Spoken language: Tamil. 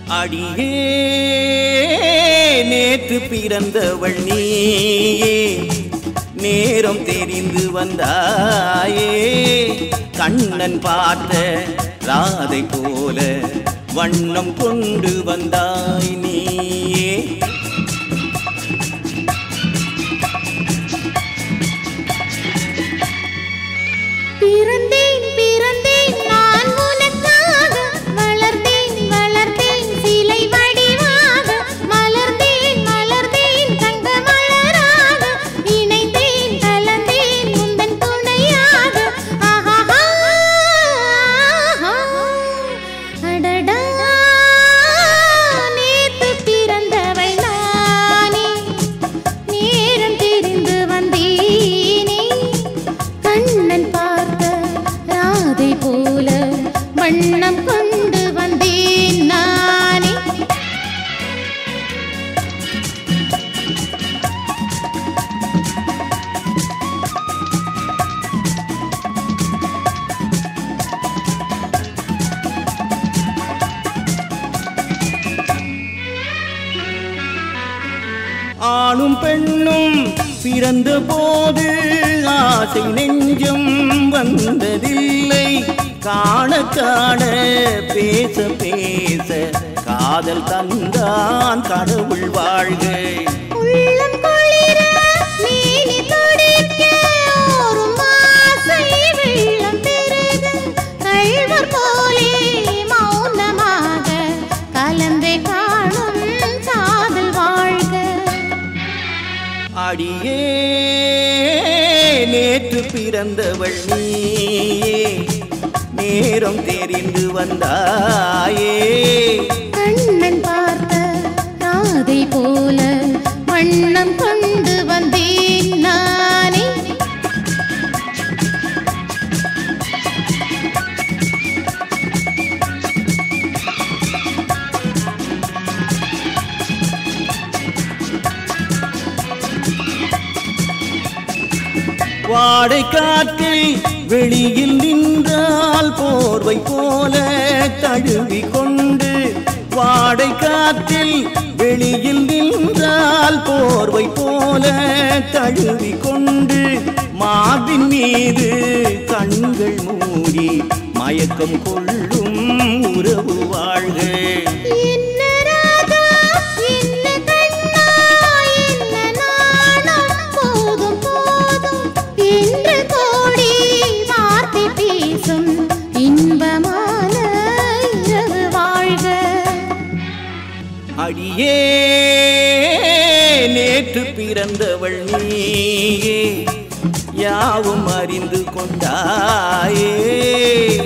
அடியே நேற்று பிறந்தவள் நீயே நேரம் தெரிந்து வந்தாயே கண்ணன் பார்த்த ராதை போல வண்ணம் கொண்டு வந்தாய் நீயே பிறந்தேன் பிறந்தேன் நான் உனக்காக வளர்ந்தேன் வளர்ந்தேன் சிலை வடிவாக மலர்ந்தேன் மலர்ந்தேன் தங்க மலராக இணைந்தேன் கலந்தேன் முந்தன் துணையாக ஆஹாஹா அடடா நேத்து பிறந்தவள் நானே நேரம் தெரிந்து வந்தேனே கண்ணன் பார்த்த ராதை போல வண்ணம் கொண்டு வந்தேன் நானே ஆணும் பெண்ணும் பிறந்த போது ஆசை நெஞ்சம் வந்ததில்லை காண காண பேச பேச காதல் தந்தான் கடவுள் வாழ்க உள்ளம் குளிர மேனி துடிக்க ஓரும் ஆசை வெள்ளம் பெருக கள்வர் போலே மௌனமாக கலந்தே காணும் காதல் வாழ்க அடியே நேற்று பிறந்தவள் நீயே நேரம் தெரிந்து வந்தாயே கண்ணன் பார்த்த ராதை போல வண்ணம் கொண்டு வந்தேன் நானே வாடை காற்றில் வெளியில் நின்றால் போர்வை போல தழுவி கொண்டு வாடை காற்றில் வெளியில் நின்றால் போர்வை போல தழுவி கொண்டு மாவின் மீது கண்கள் மூடி மயக்கம் கொள்ளும் உறவு வாழ்க என்ன ராதா என்ன கண்ணா என்ன நாணம் போதும் போதும் என்று கோடி வார்த்தை பேசும் இன்பமான இரவு வாழ்க அடியே நேற்று பிறந்தவள் நீயே யாவும் அறிந்து கொண்டாயே